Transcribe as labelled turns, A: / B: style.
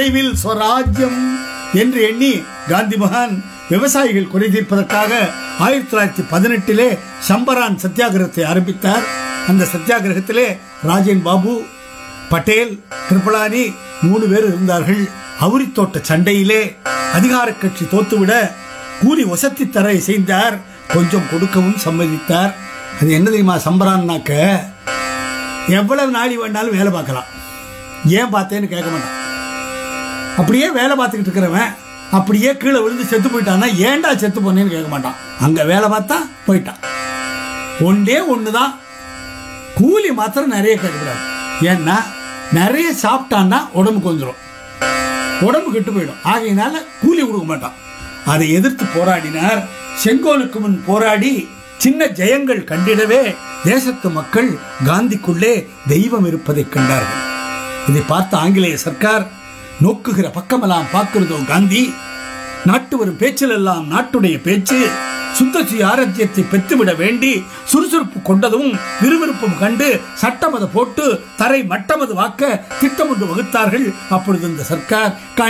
A: விரைவில் ஸ்வராஜ்யம் என்று எண்ணி காந்தி மகான் விவசாயிகள் குறை தீர்ப்பதற்காக ஆயிரத்தி தொள்ளாயிரத்தி பதினெட்டிலே சம்பரான் சத்தியாகிரகத்தை ஆரம்பித்தார் அந்த சத்தியாகிரகத்திலே ராஜேன் பாபு பட்டேல் கிருபலானி மூணு பேர் இருந்தார்கள் அவுரித்தோட்ட சண்டையிலே அதிகார கட்சி தோத்துவிட கூலி வசத்தி தர இசைந்தார் கொஞ்சம் கொடுக்கவும் சம்மதித்தார் அது என்ன தெரியுமா சம்பரான்னாக்க எவ்வளவு நாளி வேண்டாலும் வேலை பார்க்கலாம் ஏன் பார்த்தேன்னு கேட்க மாட்டான் அப்படியே வேலை பார்த்துக்கிட்டு இருக்கிறவன் அப்படியே கீழே விழுந்து செத்து போயிட்டான்னா ஏன்டா செத்து போனேன்னு கேட்க மாட்டான் அங்க வேலை பார்த்தா போயிட்டான் ஒன்றே ஒண்ணுதான் கூலி மாத்திரம் நிறைய கேட்கக்கூடாது ஏன்னா நிறைய சாப்பிட்டான்னா உடம்புக்கு வந்துடும் உடம்பு கெட்டு போயிடும் ஆகையினால கூலி கொடுக்க மாட்டான் அதை எதிர்த்து போராடினார் செங்கோலுக்கு முன் போராடி சின்ன ஜெயங்கள் கண்டிடவே தேசத்து மக்கள் காந்திக்குள்ளே தெய்வம் இருப்பதைக் கண்டார்கள் இதை பார்த்த ஆங்கிலேய சர்க்கார் நோக்குகிற பக்கமெல்லாம் பார்க்கிறதோ காந்தி நாட்டு வரும் பேச்சிலெல்லாம் நாட்டுடைய பேச்சு சுத்த சுயாரத்தியத்தை பெற்றுவிட வேண்டி சுறுசுறுப்பு கொண்டதும் விறுவிறுப்பும் கண்டு சட்டம் அதை போட்டு தரை மட்டமது வாக்க திட்டம் ஒன்று வகுத்தார்கள் அப்பொழுது இந்த சர்க்கார்